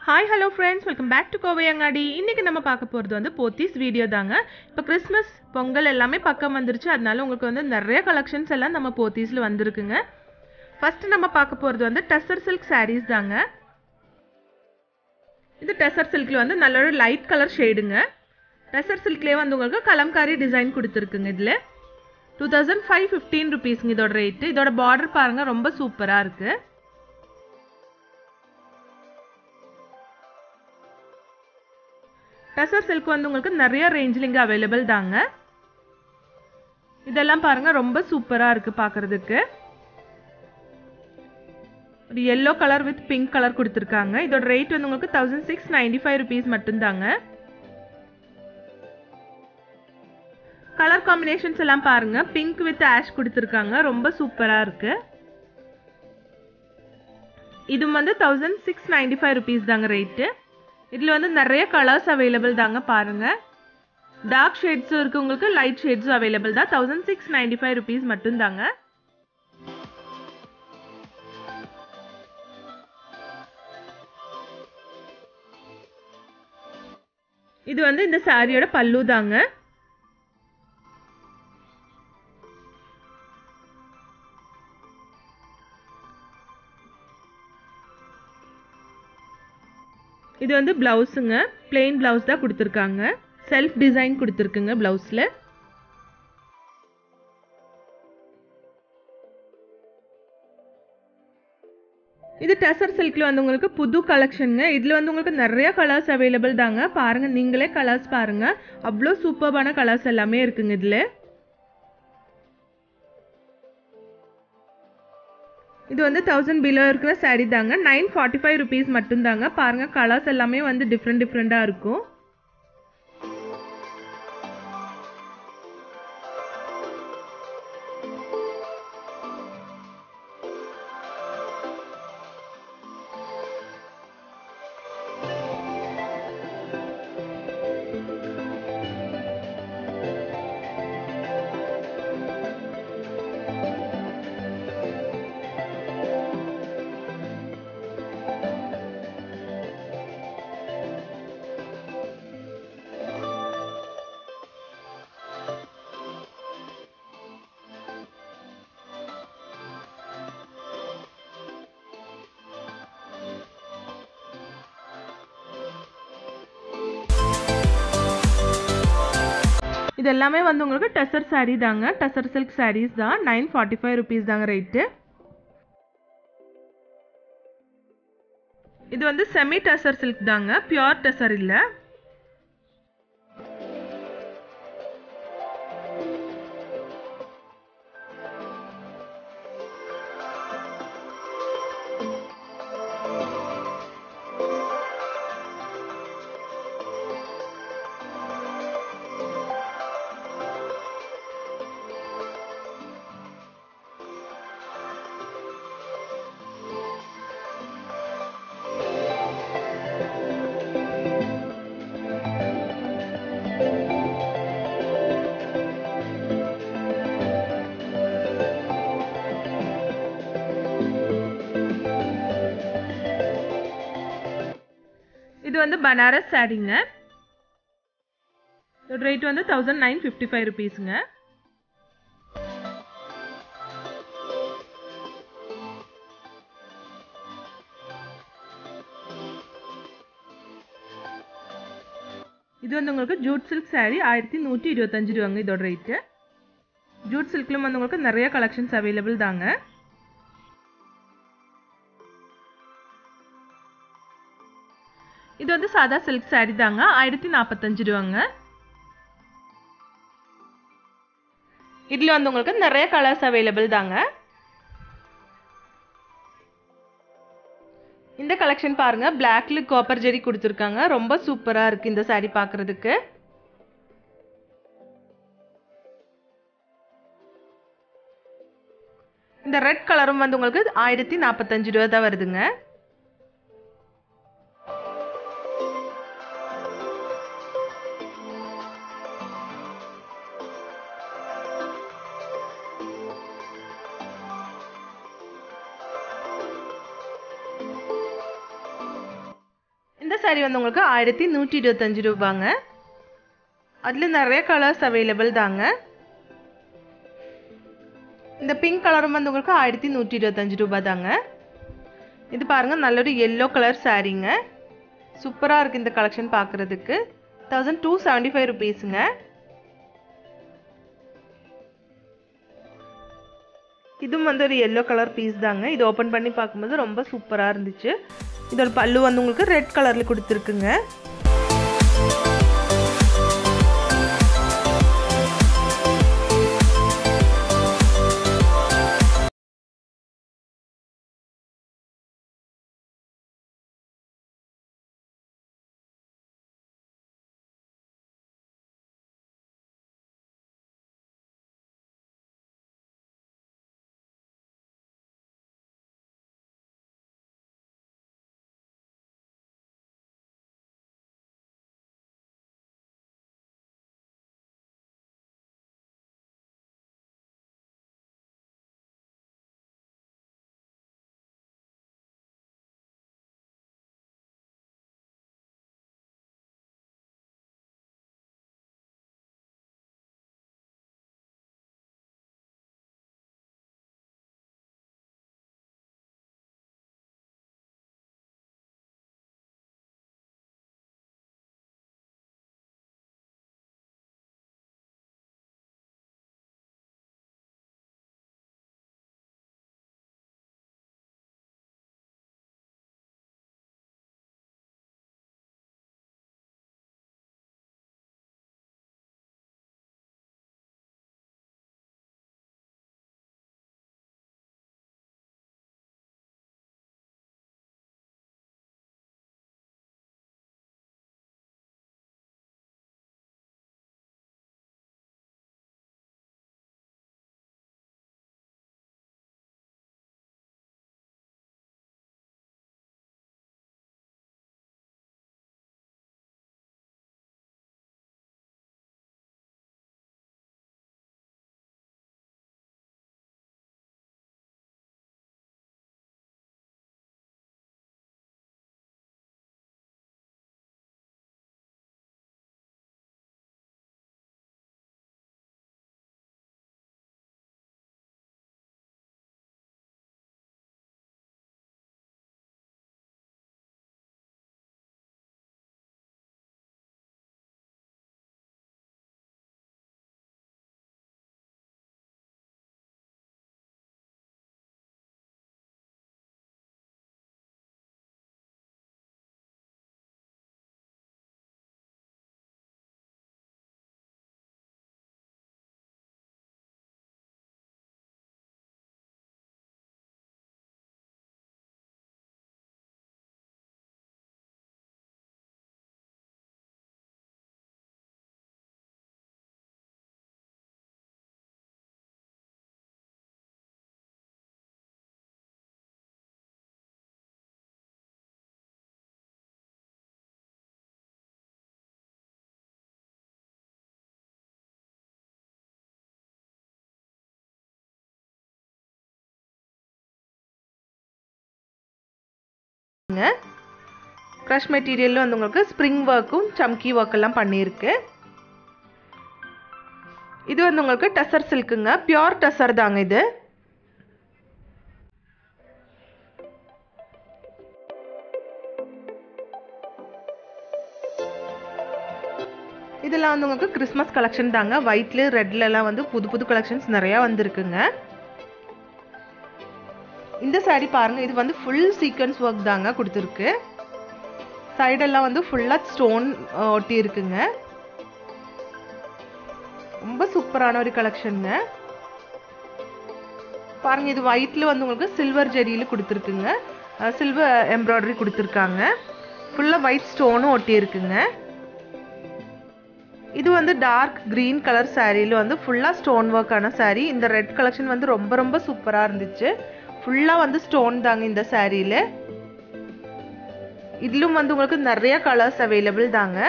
hi hello friends welcome back to Kovai Angadi இன்றைக்கி நம்ம பார்க்க போகிறது வந்து போத்தீஸ் வீடியோ தாங்க இப்போ கிறிஸ்மஸ் பொங்கல் எல்லாமே பக்கம் வந்துருச்சு அதனால உங்களுக்கு வந்து நிறைய கலெக்ஷன்ஸ் எல்லாம் நம்ம போத்தீஸில் வந்திருக்குங்க ஃபஸ்ட்டு நம்ம பார்க்க போகிறது வந்து டெசர் சில்க் sarees தாங்க இது டெசர் சில்கில் வந்து நல்ல ஒரு லைட் கலர் ஷேடுங்க டெசர் சில்க்லேயே வந்து உங்களுக்கு கலம்காரி டிசைன் கொடுத்துருக்குங்க இதில் டூ தௌசண்ட் ஃபைவ் ஃபிஃப்டீன் ருபீஸுங்க இதோட ரேட்டு இதோட பார்டர் பாருங்கள் ரொம்ப சூப்பராக இருக்குது டசர் சில்க் வந்து உங்களுக்கு நிறைய ரேஞ்சில் இங்கே அவைலபிள் தாங்க இதெல்லாம் பாருங்க ரொம்ப சூப்பராக இருக்குது பார்க்குறதுக்கு ஒரு yellow colour with pink colour கொடுத்துருக்காங்க இதோட ரேட் வந்து உங்களுக்கு thousand six ninety five rupees மட்டும்தாங்க கலர் காம்பினேஷன்ஸ் எல்லாம் பாருங்க பிங்க் வித் ஆஷ் கொடுத்துருக்காங்க ரொம்ப சூப்பராக இருக்கு இது வந்து thousand six ninety five rupees தாங்க ரேட்டு இதில் வந்து நிறைய கலர்ஸ் அவைலபிள் தாங்க பாருங்க டார்க் ஷேட்ஸும் இருக்குது உங்களுக்கு லைட் ஷேட்ஸும் அவைலபிள் தான் thousand six ninety five rupees மட்டும்தாங்க இது வந்து இந்த சாரியோட பல்லு தாங்க இது வந்து ப்ளவுஸுங்க பிளெயின் ப்ளவுஸ் தான் கொடுத்துருக்காங்க செல்ஃப் டிசைன் கொடுத்துருக்குங்க ப்ளவுஸில் இது டசர் சில்கில் வந்து உங்களுக்கு புது கலெக்ஷனுங்க இதில் வந்து உங்களுக்கு நிறைய கலர்ஸ் அவைலபிள் தாங்க பாருங்கள் நீங்களே கலர்ஸ் பாருங்கள் அவ்வளோ சூப்பர்பான கலர்ஸ் எல்லாமே இருக்குங்க இதில் இது வந்து தௌசண்ட் பிலோ இருக்கிற சாரீ தாங்க நைன் ஃபார்ட்டி ஃபைவ் ருபீஸ் மட்டும்தாங்க பாருங்கள் கலர்ஸ் எல்லாமே வந்து டிஃப்ரெண்ட் டிஃப்ரெண்ட்டாக இருக்கும் இது எல்லாமே வந்து உங்களுக்கு டெசர் சாரீ தாங்க டெசர் சில்க் சாரீஸ் தான் நைன் ஃபார்ட்டி ஃபைவ் ருபீஸ் தாங்க ரேட்டு இது வந்து செமி டெசர் சில்க் தாங்க பியோர் டெசர் இல்லை இது வந்து பனாரஸ் சாரீங்க இதோட ரேட் வந்து தௌசண்ட் நைன் ஃபிஃப்டி ஃபைவ் ருபீஸுங்க இது வந்து உங்களுக்கு ஜூட் சில்க் சாரீ ஆயிரத்தி நூற்றி இருபத்தஞ்சு ரூபாங்க இதோட ரேட்டு ஜூட் சில்க்லையும் வந்து உங்களுக்கு நிறைய கலெக்ஷன்ஸ் அவைலபிள் தாங்க இது வந்து சாதா சில்க் சாரீ தாங்க ஆயிரத்தி நாற்பத்தஞ்சு ரூபாங்க இதில் வந்து உங்களுக்கு நிறைய கலர்ஸ் அவைலபிள் தாங்க இந்த கலெக்ஷன் பாருங்க பிளாக்ல காப்பர் ஜெரி கொடுத்துருக்காங்க ரொம்ப சூப்பராக இருக்கு இந்த சாரீ பார்க்குறதுக்கு இந்த ரெட் கலரும் வந்து உங்களுக்கு ஆயிரத்தி நாற்பத்தஞ்சு ரூபா தான் வருதுங்க சாரீ வந்து உங்களுக்கு ஆயிரத்தி நூற்றி இருபத்தஞ்சி ரூபாங்க அதில் நிறைய கலர்ஸ் அவைலபிள் தாங்க இந்த பிங்க் கலரும் வந்து உங்களுக்கு ஆயிரத்தி நூற்றி இருபத்தஞ்சி ரூபாய் தாங்க இது பாருங்கள் நல்ல ஒரு எல்லோ கலர் சாரீங்க சூப்பராக இருக்குது இந்த கலெக்ஷன் பார்க்குறதுக்கு தௌசண்ட் டூ செவன்ட்டி ஃபைவ் ருபீஸுங்க இதுவும் வந்து ஒரு எல்லோ கலர் பீஸ் தாங்க இது ஓப்பன் பண்ணி பார்க்கும்போது ரொம்ப சூப்பராக இருந்துச்சு இதோட பல்லு வந்து உங்களுக்கு ரெட் கலரில் கொடுத்துருக்குங்க க்ரஷ் மெட்டீரியலில் வந்து உங்களுக்கு ஸ்ப்ரிங் ஒர்க்கும் சம்கி ஒர்க் எல்லாம் பண்ணியிருக்கு இது வந்து உங்களுக்கு டசர் சில்க்குங்க பியோர் டசர் தாங்க இது இதெல்லாம் வந்து உங்களுக்கு கிறிஸ்மஸ் கலெக்ஷன் தாங்க ஒயிட்ல ரெட்லலாம் வந்து புது புது கலெக்ஷன்ஸ் நிறையா வந்திருக்குங்க இந்த saree பாருங்க இது வந்து ஃபுல் சீக்வன்ஸ் ஒர்க் தாங்க கொடுத்துருக்கு சைடெல்லாம் வந்து ஃபுல்லாக ஸ்டோன் ஒட்டி இருக்குங்க ரொம்ப சூப்பரான ஒரு கலெக்ஷனுங்க பாருங்க இது ஒயிட்ல வந்து உங்களுக்கு சில்வர் ஜெரியில் கொடுத்துருக்குங்க சில்வர் எம்ப்ராய்டரி கொடுத்துருக்காங்க ஃபுல்லாக ஒயிட் ஸ்டோனும் ஒட்டி இருக்குங்க இது வந்து டார்க் க்ரீன் கலர் சாரியில் வந்து ஃபுல்லாக ஸ்டோன் ஒர்க்கான saree இந்த ரெட் கலெக்ஷன் வந்து ரொம்ப ரொம்ப சூப்பராக இருந்துச்சு ஃபுல்லாக வந்து ஸ்டோன் தாங்க இந்த சாரியில் இதிலும் வந்து உங்களுக்கு நிறைய கலர்ஸ் அவைலபிள் தாங்க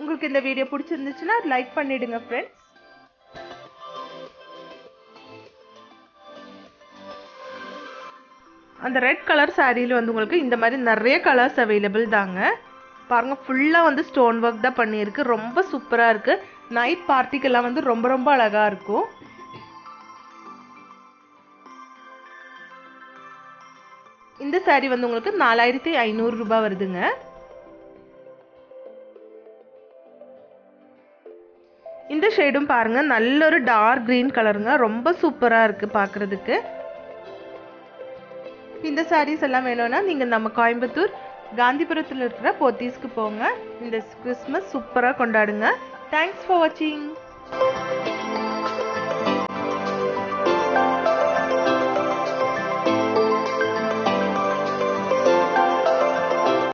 உங்களுக்கு இந்த வீடியோ பிடிச்சிருந்துச்சுன்னா லைக் பண்ணிடுங்க ஃப்ரெண்ட்ஸ் அந்த ரெட் கலர் சாரியில் வந்து உங்களுக்கு இந்த மாதிரி நிறைய கலர்ஸ் அவைலபிள் தாங்க பாருங்கள் ஃபுல்லாக வந்து ஸ்டோன் ஒர்க் தான் பண்ணியிருக்கு ரொம்ப சூப்பராக இருக்குது நைட் பார்ட்டிக்கெல்லாம் வந்து ரொம்ப ரொம்ப அழகாக இருக்கும் இந்த சாரீ வந்து உங்களுக்கு நாலாயிரத்தி ஐநூறு ரூபாய் வருதுங்க இந்த ஷேடும் பாருங்க நல்ல ஒரு டார்க் கிரீன் கலருங்க ரொம்ப சூப்பராக இருக்கு பார்க்கறதுக்கு இந்த சாரீஸ் எல்லாம் வேணும்னா நீங்கள் நம்ம கோயம்புத்தூர் காந்திபுரத்தில் இருக்கிற போத்தீஸ்க்கு போங்க இந்த கிறிஸ்மஸ் சூப்பராக கொண்டாடுங்க தேங்க்ஸ் ஃபார் வாட்சிங்